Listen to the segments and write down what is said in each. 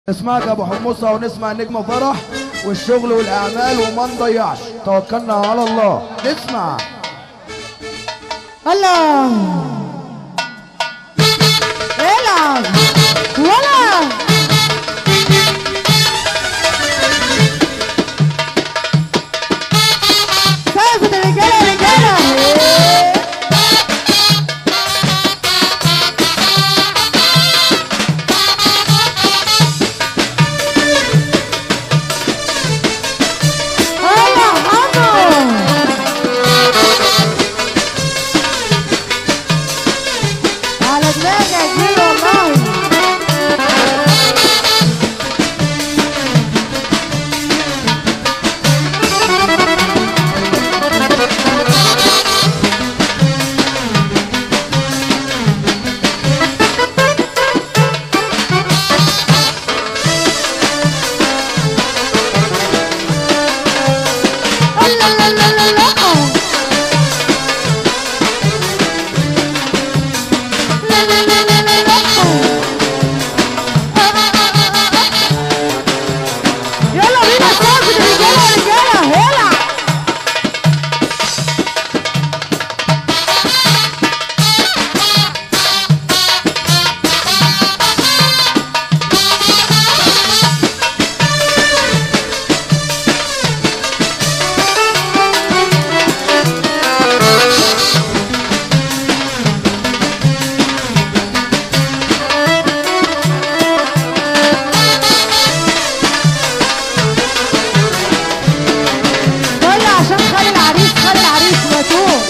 نسمعك يا ابو حمصه ونسمع نجم فرح والشغل والاعمال وما نضيعش توكلنا على الله نسمع الله العب ولا سقفة الرجالة رجالة الله حمو على دماغي يا كبير والله لا لا لا لا لا لا لا لا لا لا لا يلا بينا سقف الرجالة رجالة هلا يلا عشان خالي العريس خالي العريس ماتوه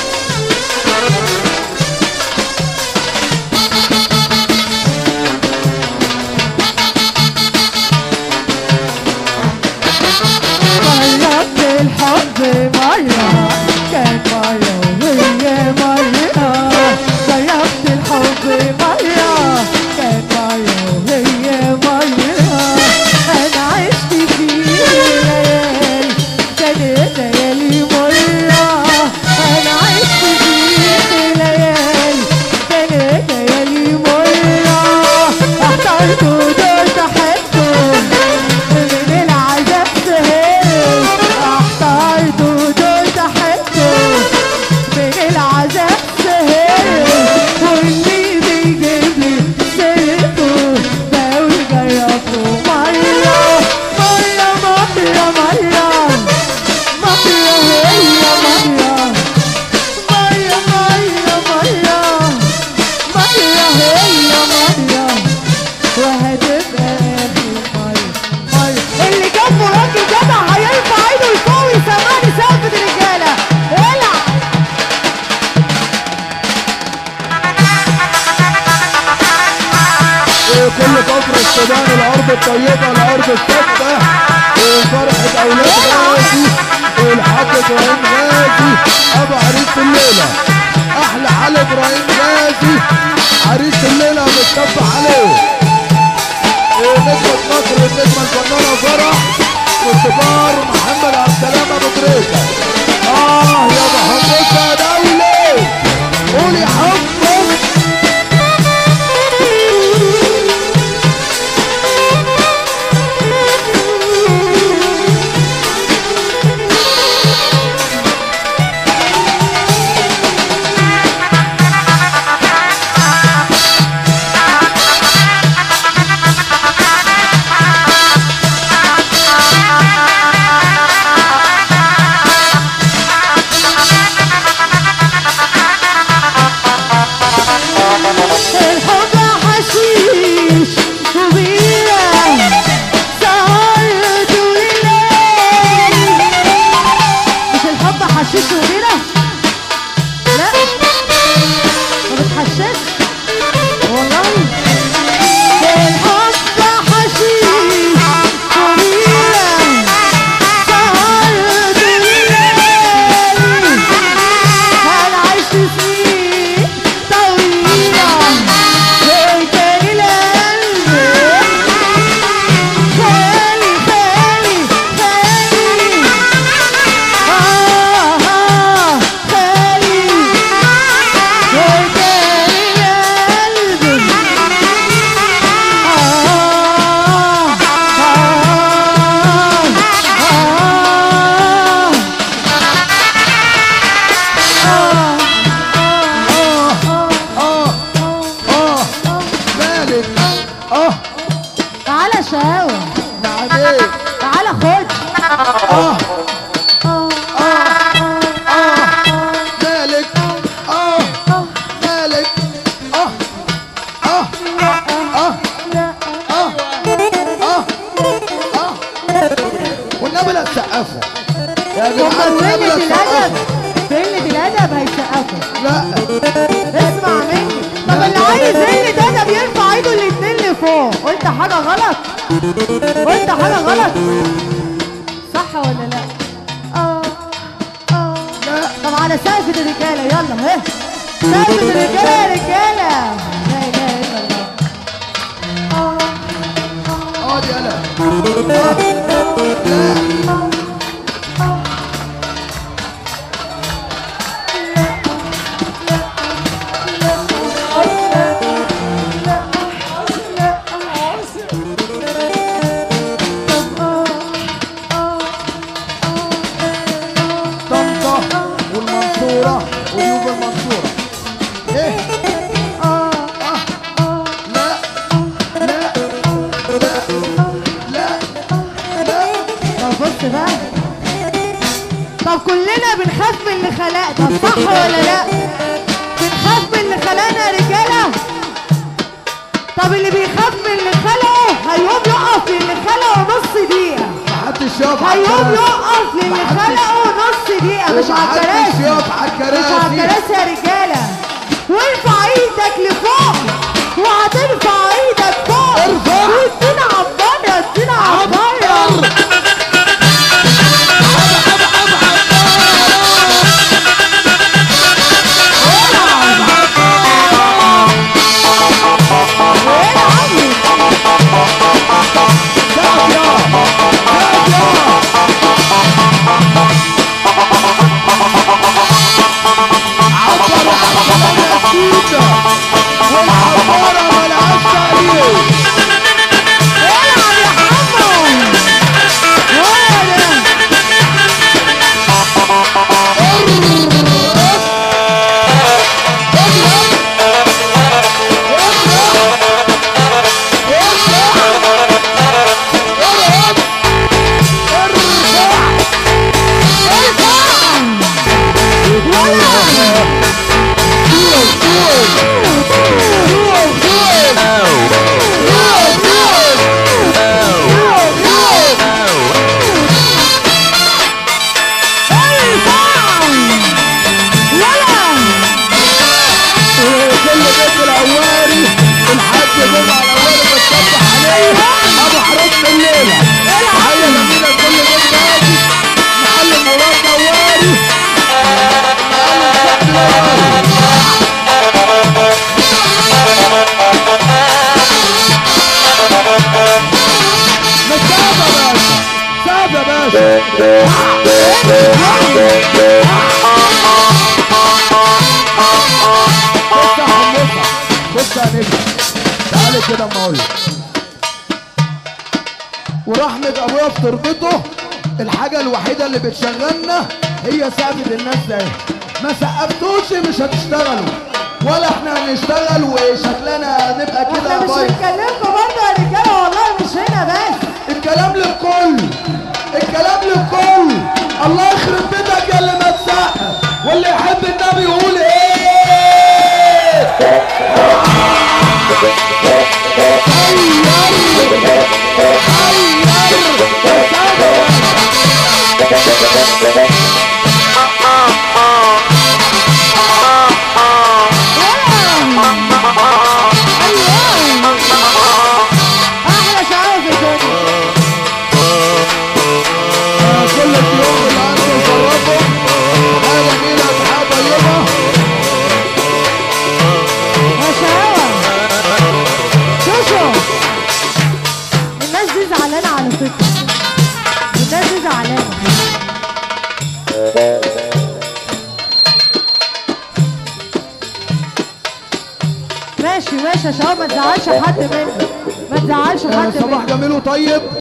مريت الحب مرة كان مرة وهي مرة مريت الحب مرة كان مرة وهي مرة أنا عشت فيه ليالي كانت ليالي مرة أنا عشت فيه ليالي كانت ليالي مرة اخترت ودرت أحبه من العذاب سهرت احترت ودرت احبه من العذاب سهرت واللي بيجيب لي سيرته بقول جربته مرة مرة مرة مرة مرة هي مرة مرة مرة مرة مرة هي مرة وهتبقى اخر مرة مرة اللي جنبه راجل جدع هيرفع ايده ويفوق يسمعني سقفة الرجالة العب كل كفر السودان الارض الطيبه الارض الثابته وفرحه اولاد غازي والحاج ابراهيم غازي ابو عريس الليله احلى علي ابراهيم غازي عريس الليله متصفح عليه ونجمة مصر النجمة الفنانة فرح والكبار محمد عبد السلام ابو تريكة اه يا ابو حمصة دولي قول يا حمص شقاوة نعم ايه تعالى خد اه اه اه مالك اه مالك اه اه اه اه اه اه والنبي لا تسقفوا يا جدعان هما والنبي لا قلة الأدب تسقفوا قلة الأدب هيسقفوا لا اسمع مني طب اللي عايز قلة أدب يرفع ايده الاتنين لفوق قلت حاجة غلط قلت حاجة غلط صح ولا لا؟ اه اه لا طب على سقفة الرجالة يلا ها سقفة الرجالة يا رجالة لا إله إلا الله اه اقعد يلا آه. لا طنطا والمنصورة وجيوب المنصورة ايه اه لا لا لا لا لا طب بص بقى طب كلنا بنخاف من اللي خلق طب صح ولا لا بنخاف من اللي خلقنا يا رجاله طب اللي بيخاف من اللي خلقه هيقوم يقف للي خلقه نص دقيقه محدش يقف على هيقوم الكراسي. يقف للي محدش- خلقه نص دقيقه مش على محدش الكراسي يقف على مش على الكراسي الكراسي يا رجاله وارفع ايدك لفوق وهترفع ايدك فوق ارفع. وادينا عباره ادينا عباره سقف يا سقف يا عبر عن الأكيد والعبارة ملهاش تعليق العب يا حمو هو ده كل بيت العواري الحاج جمعة العواري بتصبح عليه ابو حرس الليلة تحية جميلة لكل بيت نادي معلم مراد عواري معلم سعد العواري مش سعد يا باشا سعد يا باشا بص يا حمصة بص يا نجم تعالي كده اما اقول لك ورحمة ابويا في تربته الحاجة الوحيدة اللي بتشغلنا هي سقفة الناس ده ما سقفتوش مش هتشتغلوا ولا احنا هنشتغل وشكلنا هنبقى احنا كده مش بايظ بنكلمكم برضه يا رجاله والله مش هنا بس الكلام للكل الكلام للكل الله يخرب بيتك يا اللي ما تسقف واللي يحب النبي يقول ايه احلى شعور في الدنيا كل اليوم اللي عنده يجربه حاجه جميله وحاجه طيبه يا شقاوة شوشو الناس دي زعلانة على فكرة الناس دي زعلانة ماشي ماشي يا شباب ما تزعلش حد مني ما تزعلش آه، حد صباح مني جميل وطيب